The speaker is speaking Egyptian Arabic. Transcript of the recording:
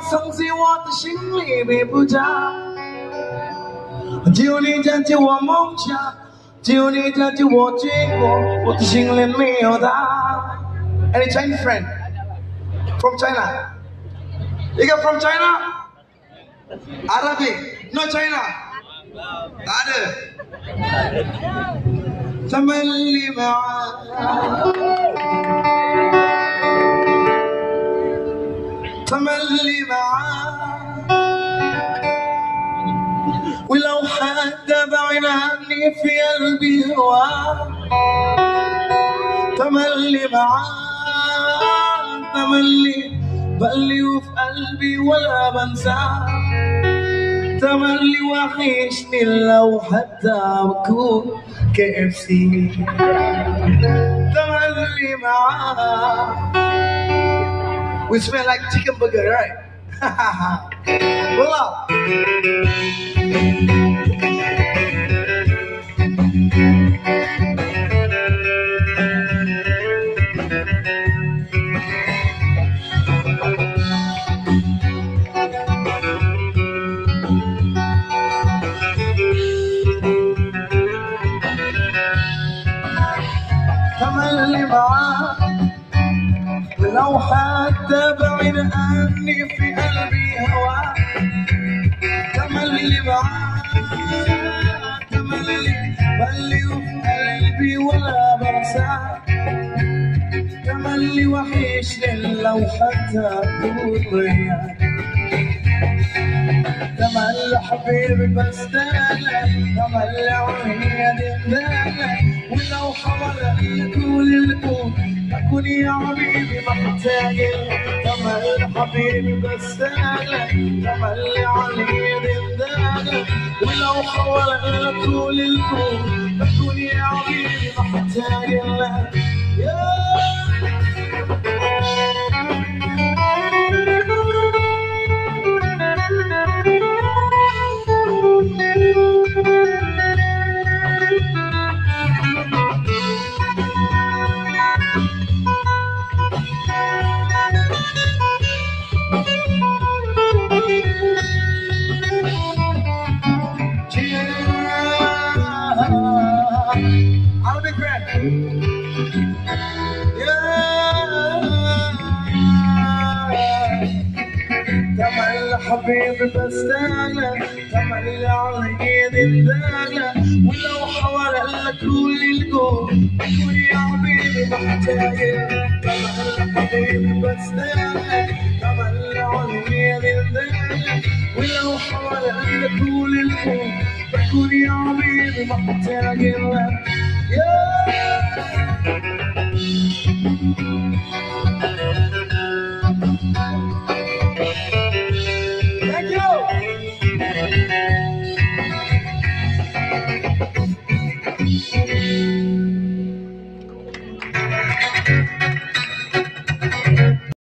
曾在我的心里被不假。就你占据我梦想，就你占据我结果，我的心里没有他。Any Chinese friend from China? You got from China? Arabic? No China? Tak ada. تملي معاك تملي معاك ولو حد بعيد عني في قلبي هواك تملي معاك تملي بقلي وفي قلبي ولا بنساك تملي وحشني لو حتى بكون كيف سي تملي معاك We smell like chicken burger, right? Pull up. تملي معاك ولو حتى بعيد عني في قلبي هواك تملي معاك تملي بلي وفي قلبي ولا برساك تملي وحشني لو حتى تكون وياك تملي حبيبي بس دالك تملي عيني دالك ولو حوالي طول الكون أكون يا حبيبي محتاج تملي حبيبي بس دالك تملي عيني دالك ولو حوالي طول الكون أكون يا حبيبي محتاج لك يا Arabic friend. تمل حبيبي بس دانا تمل على ايدي دانا ولو حوالي لك كل الكون كل يا حبيبي محتاج تمل حبيبي بس دانا تمل على ايدي دانا ولو حوالي لك كل الكون بكون يا حبيبي محتاج لك يا Thank you.